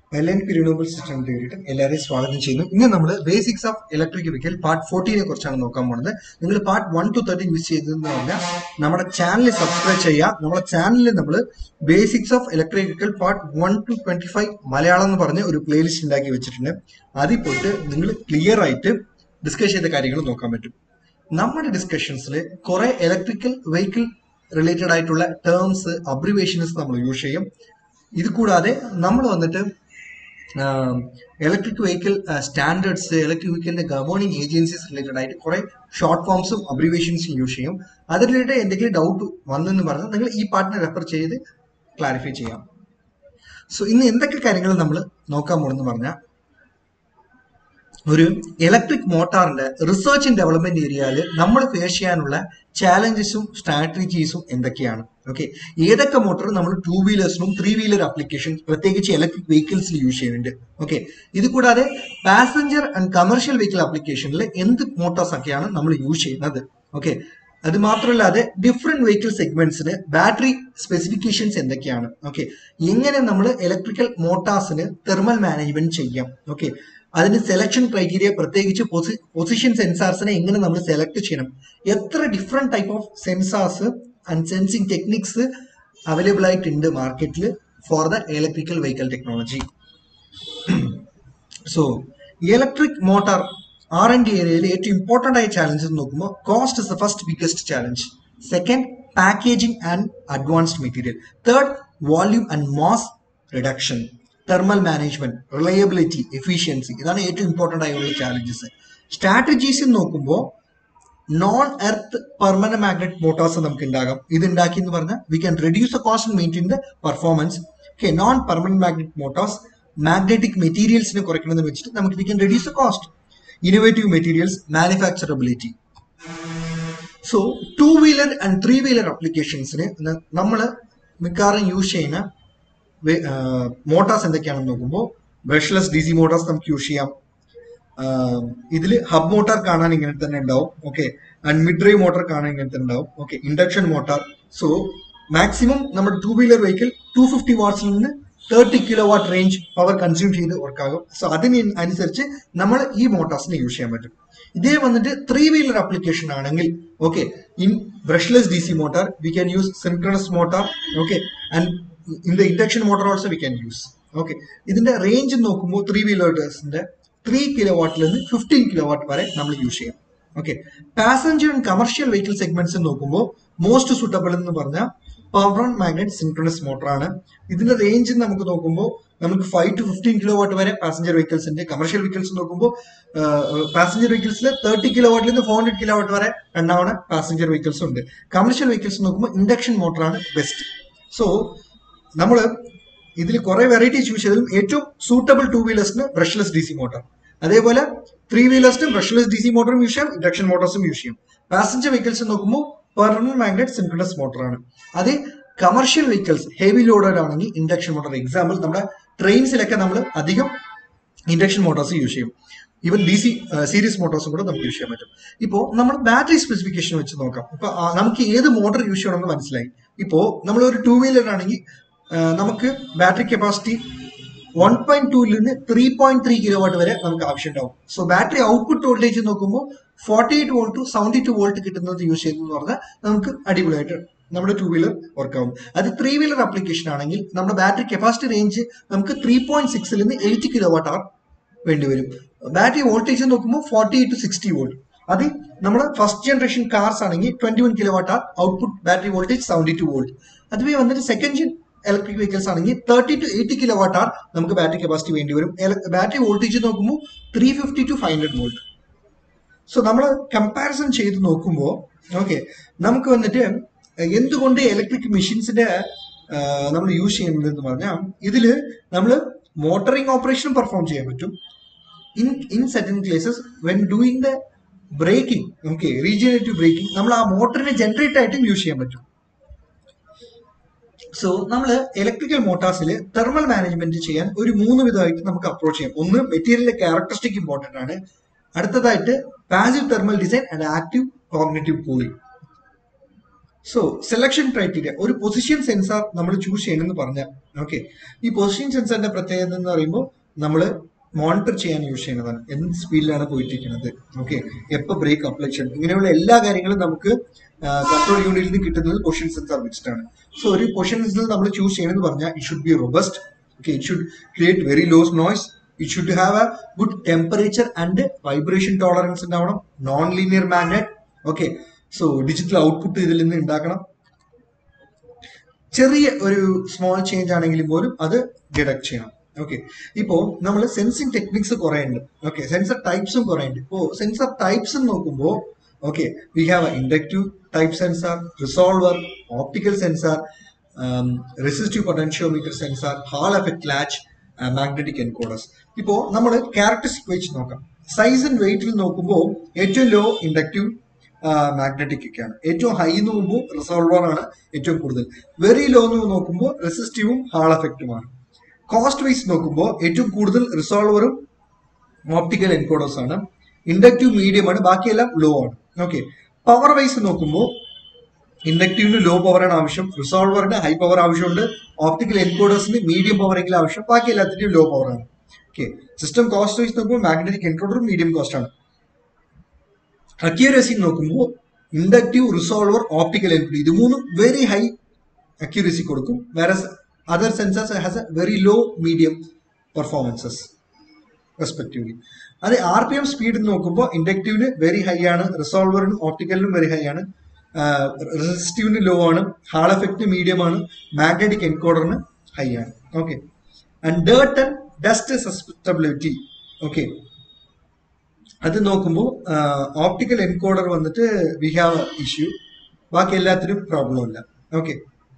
L N P renewable system വേണ്ടിയിട്ട് എല്ലാവരെയും സ്വാഗതം ചെയ്യുന്നു ഇന്ന് നമ്മൾ basics of electric vehicle part ഫോർട്ടീനെ കുറിച്ചാണ് നോക്കാൻ പോകുന്നത് നിങ്ങൾ part one two thirteen miss ചെയ്തതെന്ന് പറഞ്ഞാൽ നമ്മുടെ ചാനൽ സബ്സ്ക്രൈബ് ചെയ്യുക നമ്മുടെ ചാനലിൽ നമ്മൾ basics of electric vehicle part one two twenty five Malayalam എന്ന് പറഞ്ഞ് ഒരു പ്ലേലിസ്റ്റ് ഉണ്ടാക്കി വെച്ചിട്ടുണ്ട് അതിൽ പോയിട്ട് നിങ്ങൾ ക്ലിയർ ആയിട്ട് ഡിസ്കസ് ചെയ്ത കാര്യങ്ങൾ നോക്കാൻ പറ്റും നമ്മുടെ ഡിസ്കഷൻസിൽ കുറെ ഇലക്ട്രിക്കൽ വെഹിക്കിൾ റിലേറ്റഡ് ആയിട്ടുള്ള ടേംസ് അബ്രിവേഷൻസ് നമ്മൾ യൂസ് ചെയ്യും ഇത് കൂടാതെ നമ്മൾ വന്നിട്ട് ഇലക്ട്രിക് വെഹിക്കിൾ സ്റ്റാൻഡേർഡ്സ് ഇലക്ട്രിക് വെഹിക്കിളിന്റെ ഗവേണിംഗ് ഏജൻസീസ് റിലേറ്റഡ് ആയിട്ട് കുറെ ഷോർട്ട് ഫോംസും അബ്രിവേഷൻസും യൂസ് ചെയ്യും അത് റിലേറ്റഡ് എന്തെങ്കിലും ഡൗട്ട് വന്നെന്ന് പറഞ്ഞാൽ നിങ്ങൾ ഈ പാർട്ടിനെ റെഫർ ചെയ്ത് ക്ലാരിഫൈ ചെയ്യാം സോ ഇന്ന് എന്തൊക്കെ കാര്യങ്ങൾ നമ്മൾ നോക്കാൻ പോകുന്നു പറഞ്ഞാൽ ഒരു ഇലക്ട്രിക് മോട്ടാറിന്റെ റിസർച്ച് ആൻഡ് ഡെവലപ്മെന്റ് ഏരിയയിൽ നമ്മൾ ഫേസ് ചെയ്യാനുള്ള ചാലഞ്ചസും സ്ട്രാറ്റജീസും എന്തൊക്കെയാണ് ഓക്കെ ഏതൊക്കെ മോട്ടോർ നമ്മൾ ടൂ വീലേഴ്സിനും ത്രീ വീലർ ആപ്ലിക്കേഷൻ പ്രത്യേകിച്ച് ഇലക്ട്രിക് വെഹിക്കിൾസിൽ യൂസ് ചെയ്യുന്നുണ്ട് ഓക്കെ ഇത് കൂടാതെ പാസഞ്ചർ ആൻഡ് കമേഴ്ഷ്യൽ വെഹിക്കിൾ ആപ്ലിക്കേഷനിൽ എന്ത് മോട്ടോർസ് ഒക്കെയാണ് നമ്മൾ യൂസ് ചെയ്യുന്നത് ഓക്കെ അത് മാത്രമല്ലാതെ ഡിഫറെന്റ് വെഹിക്കിൾ സെഗ്മെന്റ്സിന് ബാറ്ററി സ്പെസിഫിക്കേഷൻസ് എന്തൊക്കെയാണ് ഓക്കെ എങ്ങനെ നമ്മൾ ഇലക്ട്രിക്കൽ മോട്ടാർസിന് തെർമൽ മാനേജ്മെന്റ് ചെയ്യാം ഓക്കെ അതിന് സെലക്ഷൻ ക്രൈറ്റീരിയ പ്രത്യേകിച്ച് പൊസിഷൻ സെൻസാർസിനെ എങ്ങനെ നമ്മൾ സെലക്ട് ചെയ്യണം എത്ര different type of sensors and sensing techniques available ആയിട്ടുണ്ട് മാർക്കറ്റിൽ for the electrical vehicle technology so electric motor R N D ഏരിയയിൽ ഏറ്റവും ഇമ്പോർട്ടന്റ് ആയ ചാലഞ്ചസ് നോക്കുമ്പോൾ cost is the first biggest challenge second packaging and advanced material third volume and mass reduction thermal management reliability efficiency ഇതാണ് ഏറ്റവും important ആയുള്ള challenges strategies നോക്കുമ്പോൾ non earth permanent magnet motors നമുക്ക് ഉണ്ടാകാം ഇത് ഉണ്ടാക്കി എന്ന് പറഞ്ഞാൽ we can reduce the cost maintain the performance okay non permanent magnet motors magnetic മെറ്റീരിയൽസിനെ കുറയ്ക്കണമെന്ന് വെച്ചിട്ട് നമുക്ക് we can reduce the cost innovative materials manufacturability so two wheeler and three wheeler അപ്ലിക്കേഷൻസിന് നമ്മൾ മിക്കവാറും യൂസ് ചെയ്യുന്ന മോട്ടോർസ് എന്തൊക്കെയാണെന്ന് നോക്കുമ്പോൾ ബ്രഷ്ലെസ് ഡി സി മോട്ടോർസ് നമുക്ക് യൂസ് ചെയ്യാം ഇതിൽ ഹബ് മോട്ടോർ കാണാൻ ഇങ്ങനെ തന്നെ ഉണ്ടാവും okay and mid drive motor കാണാൻ ഇങ്ങനെ തന്നെ ഉണ്ടാവും okay induction motor so maximum നമ്മുടെ two wheeler vehicle to fifty വാട്ട്സിൽ നിന്ന് thirty kilo watt range power consume ചെയ്ത് വർക്കാകും സോ അതിന് അനുസരിച്ച് നമ്മൾ ഈ മോട്ടോർസിനെ യൂസ് ചെയ്യാൻ പറ്റും ഇതേ വന്നിട്ട് ത്രീ വീലർ ആപ്ലിക്കേഷൻ ആണെങ്കിൽ okay in brushless D C motor we can use synchronous motor okay and in the induction motor also we can use okay ഇതിന്റെ റേഞ്ച് നോക്കുമ്പോൾ ത്രീ വീലേഴ്സിന്റെ ത്രീ കിലോ വാട്ടിൽ നിന്ന് ഫിഫ്റ്റീൻ കിലോ വാട്ട് വരെ നമ്മൾ use ചെയ്യാം okay passenger and commercial vehicle segments നോക്കുമ്പോൾ most suitable എന്ന് പറഞ്ഞാൽ പവർ മാഗ്നറ്റ് സിൻക്രണസ് മോട്ടർ ആണ് ഇതിന്റെ റേഞ്ച് നമുക്ക് നോക്കുമ്പോൾ നമുക്ക് five to fifteen kilo watt വരെ പാസഞ്ചർ വെഹിക്കിൾസ് ഉണ്ട് കമർഷ്യൽ വെഹിക്കിൾസ് നോക്കുമ്പോൾ പാസഞ്ചർ വെഹിക്കിൾസിൽ തേർട്ടി കിലോ വാട്ടിൽ നിന്ന് ഫോർ ഹൺഡ്രഡ് കിലോ വാട്ട് വരെ രണ്ടാവണ പാസഞ്ചർ വെഹിക്കിൾസ് ഉണ്ട് കമർഷ്യൽ വെഹിക്കിൾസ് നോക്കുമ്പോൾ ഇൻഡക്ഷൻ മോട്ടറാണ് ബെസ്റ്റ് സോ നമ്മൾ ഇതിൽ കുറെ വെറൈറ്റീസ് യൂസ് ചെയ്തതും ഏറ്റവും സൂട്ടബിൾ ടൂ വീലേഴ്സിന് ബ്രഷ്ലെസ് ഡി സി മോട്ടർ അതേപോലെ ത്രീ വീലേഴ്സിന് ബ്രഷ്ലെസ് ഡി സി മോട്ടറും യൂസ് ചെയ്യാം ഇൻഡക്ഷൻ മോട്ടോർസും യൂസ് ചെയ്യും പാസഞ്ചർ വെഹിക്കിൾസ് നോക്കുമ്പോൾ പെർമനന്റ് മാഗ്നറ്റ് സിൻക്രണസ് മോട്ടറാണ് അത് കമർഷ്യൽ വെഹിക്കിൾസ് ഹെവി ലോഡഡ് ആണെങ്കിൽ ഇൻഡക്ഷൻ മോട്ടോർ എക്സാമ്പിൾ നമ്മുടെ ട്രെയിൻസിലൊക്കെ നമ്മൾ അധികം ഇൻഡക്ഷൻ മോട്ടോർസ് യൂസ് ചെയ്യും ഈവൻ ഡി സി സീരീസ് മോട്ടോർസും കൂടെ നമുക്ക് യൂസ് ചെയ്യാൻ പറ്റും ഇപ്പോൾ നമ്മൾ ബാറ്ററി സ്പെസിഫിക്കേഷൻ വെച്ച് നോക്കാം ഇപ്പൊ നമുക്ക് ഏത് മോട്ടോർ യൂസ് ചെയ്യണമെന്ന് മനസ്സിലായി ഇപ്പോൾ നമ്മൾ ഒരു ടൂ വീലർ ആണെങ്കിൽ നമുക്ക് ബാറ്ററി കപ്പാസിറ്റി വൺ പോയിന്റ് ടൂയിൽ നിന്ന് three point three kilo watt വരെ നമുക്ക് ആവശ്യമുണ്ടാവും സോ ബാറ്ററി ഔട്ട്പുട്ട് വോൾട്ടേജ് നോക്കുമ്പോൾ forty eight volt to seventy two volt കിട്ടുന്നത് യൂസ് ചെയ്തെന്ന് പറഞ്ഞാൽ നമുക്ക് അടിപൊളിയായിട്ട് നമ്മുടെ ടൂ വീലർ വർക്ക് ആവും അത് ത്രീ വീലർ ആപ്ലിക്കേഷൻ ആണെങ്കിൽ നമ്മുടെ ബാറ്ററി കപ്പാസിറ്റി റേഞ്ച് നമുക്ക് ത്രീ പോയിന്റ് സിക്സിൽ നിന്ന് എയ്റ്റ് കിലോ വാട്ട് അവർ വേണ്ടി വരും ബാറ്ററി വോൾട്ടേജ് നോക്കുമ്പോൾ forty eight to sixty volt അത് നമ്മുടെ ഫസ്റ്റ് ജനറേഷൻ കാർസ് ആണെങ്കിൽ twenty one kilo watt hour output battery voltage seventy two volt അതുവേ വന്നിട്ട് സെക്കൻഡ് ജൻ ഇലക്ട്രിക് വെഹിക്കിൾസ് ആണെങ്കിൽ thirty to eighty kilo watt hour നമുക്ക് battery capacity വേണ്ടി വരും battery voltage നോക്കുമ്പോൾ three fifty to five hundred volt so നമ്മൾ comparison ചെയ്ത് നോക്കുമ്പോൾ ഓക്കെ നമുക്ക് വന്നിട്ട് എന്തുകൊണ്ട് ഇലക്ട്രിക് മെഷീൻസിന്റെ നമ്മൾ യൂസ് ചെയ്യുന്നത് എന്ന് പറഞ്ഞാൽ ഇതിൽ നമ്മൾ മോട്ടറിംഗ് ഓപ്പറേഷൻ പെർഫോം ചെയ്യാൻ പറ്റും in in certain cases when doing the braking okay regenerative braking നമ്മൾ ആ മോട്ടറിനെ ജനറേറ്റ് ആയിട്ടും യൂസ് ചെയ്യാൻ പറ്റും സോ നമ്മൾ ഇലക്ട്രിക്കൽ മോട്ടാർസിൽ തെർമൽ മാനേജ്മെന്റ് ചെയ്യാൻ ഒരു മൂന്ന് വിധമായിട്ട് നമുക്ക് അപ്രോച്ച് ചെയ്യാം ഒന്ന് മെറ്റീരിയലിന്റെ ക്യാരക്ടറിസ്റ്റിക് ഇമ്പോർട്ടന്റ് ആണ് അടുത്തതായിട്ട് passive thermal design and active cognitive cooling so selection criteria ഒരു പൊസിഷൻ സെൻസാർ നമ്മൾ ചൂസ് ചെയ്യണമെന്ന് പറഞ്ഞാൽ ഓക്കെ ഈ പൊസിഷൻ സെൻസാറിന്റെ പ്രത്യേകത എന്ന് പറയുമ്പോൾ നമ്മൾ മോണിറ്റർ ചെയ്യാൻ യൂസ് ചെയ്യുന്നതാണ് എന്ത് സ്പീഡിലാണ് പോയിട്ടിരിക്കുന്നത് ഓക്കെ എപ്പോൾ ബ്രേക്ക് അപ്ലൈ ചെയ്യണം ഇങ്ങനെയുള്ള എല്ലാ കാര്യങ്ങളും നമുക്ക് കൺട്രോൾ യൂണിറ്റിൽ നിന്ന് കിട്ടുന്നത് പൊസിഷൻ സെൻസാർ വെച്ചിട്ടാണ് സോ ഒരു പൊസിഷൻ സെൻസർ നമ്മൾ ചൂസ് ചെയ്യണമെന്ന് പറഞ്ഞാൽ it should be robust okay it should create very loss noise it should have a good temperature and vibration tolerance ഉണ്ടാവണം non linear magnet okay so digital output ഇതിൽ നിന്ന് ഉണ്ടാക്കണം ചെറിയ ഒരു സ്മോൾ ചേഞ്ച് ആണെങ്കിലും പോലും അത് ഡിഡക്ട് ചെയ്യണം ഓക്കെ ഇപ്പോ നമ്മൾ സെൻസിങ് ടെക്നിക്സ് കുറെ ഉണ്ട് ഓക്കെ സെൻസർ ടൈപ്സും കുറെ ഉണ്ട് ഇപ്പോ സെൻസർ ടൈപ്സ് നോക്കുമ്പോൾ okay we have inductive type sensor resolver optical sensor resistive potentiometer sensor hall effect latch magnetic encoders ഇപ്പോ നമ്മൾ ക്യാരക്ടറിസ്റ്റിക് വെച്ച് നോക്കാം സൈസ് ആൻഡ് വെയിറ്റിൽ നോക്കുമ്പോൾ ഏറ്റവും ലോ ഇൻഡക്റ്റീവ് മാഗ്നറ്റിക് ഒക്കെയാണ് ഏറ്റവും ഹൈ എന്ന് നോക്കുമ്പോൾ റിസോൾവർ ആണ് ഏറ്റവും കൂടുതൽ വെരി ലോ എന്ന് നോക്കുമ്പോൾ റെസിസ്റ്റീവും ഹാൾ എഫക്റ്റുമാണ് കോസ്റ്റ് വൈസ് നോക്കുമ്പോൾ ഏറ്റവും കൂടുതൽ റിസോൾവറും ഓപ്റ്റിക്കൽ എൻകോഡേഴ്സ് ആണ് ഇൻഡക്റ്റീവ് മീഡിയം ആണ് ബാക്കിയെല്ലാം ലോ ആണ് ഓക്കെ പവർ വൈസ് നോക്കുമ്പോൾ ഇൻഡക്റ്റീവിന് ലോ പവറാണ് ആവശ്യം റിസോൾവറിന് ഹൈ പവർ ആവശ്യമുണ്ട് ഓപ്റ്റിക്കൽ എൻകോഡേഴ്സിന് മീഡിയം പവറെങ്കിലും ആവശ്യം ബാക്കി എല്ലാത്തിന്റെയും ലോ പവറാണ് ഓക്കെ സിസ്റ്റം കോസ്റ്റ് വൈസ് നോക്കുമ്പോൾ മാഗ്നറ്റിക് എൻകോഡർ മീഡിയം കോസ്റ്റ് ആണ് അക്യൂരസി നോക്കുമ്പോൾ ഇൻഡക്റ്റീവ് റിസോൾവർ ഓപ്റ്റിക്കൽ എൻകോഡർ ഇത് മൂന്നും വെരി ഹൈ അക്യൂരസി കൊടുക്കും വേറെ other sensors has a very low medium performances respectively അത് ആർ പി എം സ്പീഡ് നോക്കുമ്പോൾ ഇൻഡക്റ്റീവിന് വെരി ഹൈ ആണ് റിസോൾവറിനും ഓപ്റ്റിക്കലിനും വെരി ഹൈ ആണ് റെസിസ്റ്റീവിന് ലോ ആണ് ഹാൾ എഫക്റ്റ് മീഡിയം ആണ് മാഗ്നറ്റിക് എൻകോഡറിന് ഹൈ ആണ് okay and dirt and dust susceptibility okay അത് നോക്കുമ്പോൾ ഓപ്റ്റിക്കൽ എൻകോഡർ വന്നിട്ട് വി ഹാവ് ഇഷ്യൂ ബാക്കി എല്ലാത്തിനും പ്രോബ്ലം ഇല്ല ഓക്കെ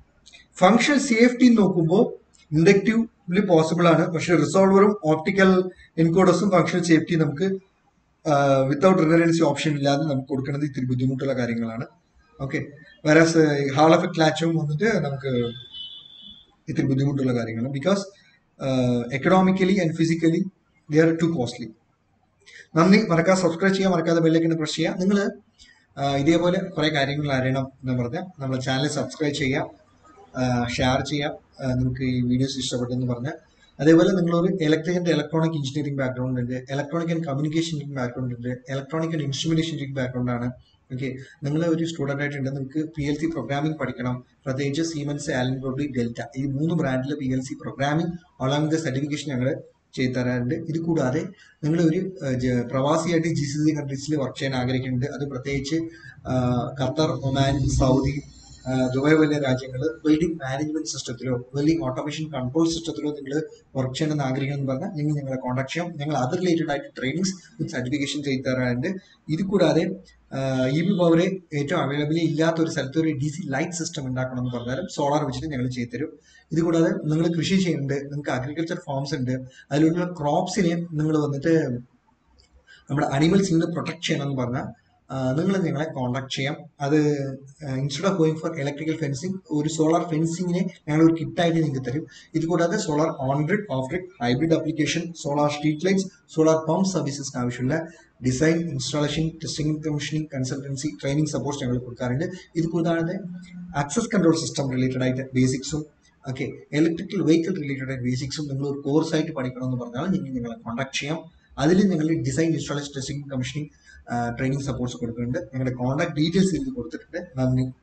ഫങ്ഷൻ സേഫ്റ്റി നോക്കുമ്പോൾ ഇൻഡക്റ്റീവ്ലി പോസിബിൾ ആണ് പക്ഷെ റിസോൾവറും ഓപ്റ്റിക്കൽ എൻകോഡേഴ്സും ഫങ്ഷൻ സേഫ്റ്റി നമുക്ക് വിത്തൗട്ട് റിലവൻസി ഓപ്ഷൻ ഇല്ലാതെ നമുക്ക് കൊടുക്കുന്നത് ഇത്തിരി ബുദ്ധിമുട്ടുള്ള കാര്യങ്ങളാണ് ഓക്കെ വേറെ ഹാൾ എഫക്ട് ലാച്ചും വന്നിട്ട് നമുക്ക് ഇത്തിരി ബുദ്ധിമുട്ടുള്ള കാര്യങ്ങളാണ് because economically and physically they are too costly നന്ദി മറക്കാതെ സബ്സ്ക്രൈബ് ചെയ്യുക മറക്കാതെ ബെല്ലേക്ക് പ്രസ് ചെയ്യുക നിങ്ങൾ ഇതേപോലെ കുറെ കാര്യങ്ങൾ അറിയണം എന്ന് പറഞ്ഞാൽ നമ്മുടെ ചാനൽ സബ്സ്ക്രൈബ് ചെയ്യുക ഷെയർ ചെയ്യാം നിങ്ങൾക്ക് ഈ വീഡിയോസ് ഇഷ്ടപ്പെട്ടെന്ന് പറഞ്ഞാൽ അതേപോലെ നിങ്ങളൊരു electric and electronic engineering background ഉണ്ട് ഇലക്ട്രോണിക് ആൻഡ് കമ്മ്യൂണിക്കേഷൻ ബാക്ക്ഗ്രൗണ്ട് ഉണ്ട് ഇലക്ട്രോണിക് ആൻഡ് ഇൻസ്ട്രുമെന്റേഷൻ ബാക്ക്ഗ്രൗണ്ട് ആണ് ഓക്കെ നിങ്ങൾ ഒരു സ്റ്റുഡൻ്റ് ആയിട്ടുണ്ട് നിങ്ങൾക്ക് പി എൽ സി പ്രോഗ്രാമിംഗ് പഠിക്കണം പ്രത്യേകിച്ച് സീമൻസ് ആലൻ ബ്രോഡി ഡെൽറ്റ ഈ മൂന്ന് ബ്രാൻഡിലെ P L C programming along the certification ഞങ്ങൾ ചെയ്തു തരാറുണ്ട് ഇത് കൂടാതെ നിങ്ങൾ ഒരു പ്രവാസിയായിട്ട് ജി സി സി കൺട്രീസിൽ വർക്ക് ചെയ്യാൻ ആഗ്രഹിക്കുന്നുണ്ട് അത് പ്രത്യേകിച്ച് ഖത്തർ ഒമാൻ സൗദി ദുബായ് വലിയ രാജ്യങ്ങൾ വെൽഡിംഗ് മാനേജ്മെന്റ് സിസ്റ്റത്തിലോ വെൽഡിംഗ് ഓട്ടോമേഷൻ കൺട്രോൾ സിസ്റ്റത്തിലോ നിങ്ങൾ വർക്ക് ചെയ്യണമെന്ന് ആഗ്രഹിക്കണം പറഞ്ഞാൽ നിങ്ങൾ ഞങ്ങളെ കോൺടാക്ട് ചെയ്യാം ഞങ്ങൾ അത് റിലേറ്റഡ് ആയിട്ട് ട്രെയിനിങ്സ് വിത്ത് സർട്ടിഫിക്കേഷൻ ചെയ്തു തരാറുണ്ട് ഇത് കൂടാതെ ഇ ബി പവർ ഏറ്റവും അവൈലബിളി ഇല്ലാത്ത ഒരു സ്ഥലത്ത് ഒരു ഡി സി ലൈറ്റ് സിസ്റ്റം ഉണ്ടാക്കണം എന്ന് പറഞ്ഞാലും സോളാർ വെച്ചിട്ട് ഞങ്ങൾ ചെയ്തു തരും ഇത് കൂടാതെ നിങ്ങൾ കൃഷി ചെയ്യുന്നുണ്ട് നിങ്ങൾക്ക് അഗ്രികൾച്ചർ ഫാംസ് ഉണ്ട് അതിലുള്ള ക്രോപ്സിനെ നിങ്ങൾ വന്നിട്ട് നമ്മുടെ അനിമൽസിൽ നിന്ന് പ്രൊട്ടക്ട് ചെയ്യണം എന്ന് പറഞ്ഞാൽ നിങ്ങൾ ഞങ്ങളെ കോൺടാക്ട് ചെയ്യാം അത് instead of going for electrical fencing ഒരു സോളാർ ഫെൻസിങ്ങിനെ ഞങ്ങൾ ഒരു കിറ്റായിട്ട് നിങ്ങൾക്ക് തരും ഇത് കൂടാതെ solar on grid off grid hybrid application solar street lights solar pump സർവീസസിന് ആവശ്യമുള്ള design installation testing commissioning consultancy training support ഞങ്ങൾ കൊടുക്കാറുണ്ട് ഇത് കൂടാതെ ആക്സസ് കൺട്രോൾ സിസ്റ്റം റിലേറ്റഡ് ആയിട്ട് ബേസിക്സും ഓക്കെ ഇലക്ട്രിക്കൽ വെഹിക്കിൾ റിലേറ്റഡ് ആയിട്ട് ബേസിക്സും നിങ്ങൾ ഒരു കോഴ്സ് ആയിട്ട് പഠിക്കണമെന്ന് പറഞ്ഞാൽ നിങ്ങൾ ഞങ്ങളെ കോൺടാക്ട് ചെയ്യാം അതിൽ ഞങ്ങൾ design installation testing commissioning training supports കൊടുക്കുന്നുണ്ട് ഞങ്ങളുടെ കോൺടാക്ട് ഡീറ്റെയിൽസ് ഇതിൽ കൊടുത്തിട്ടുണ്ട് നന്ദി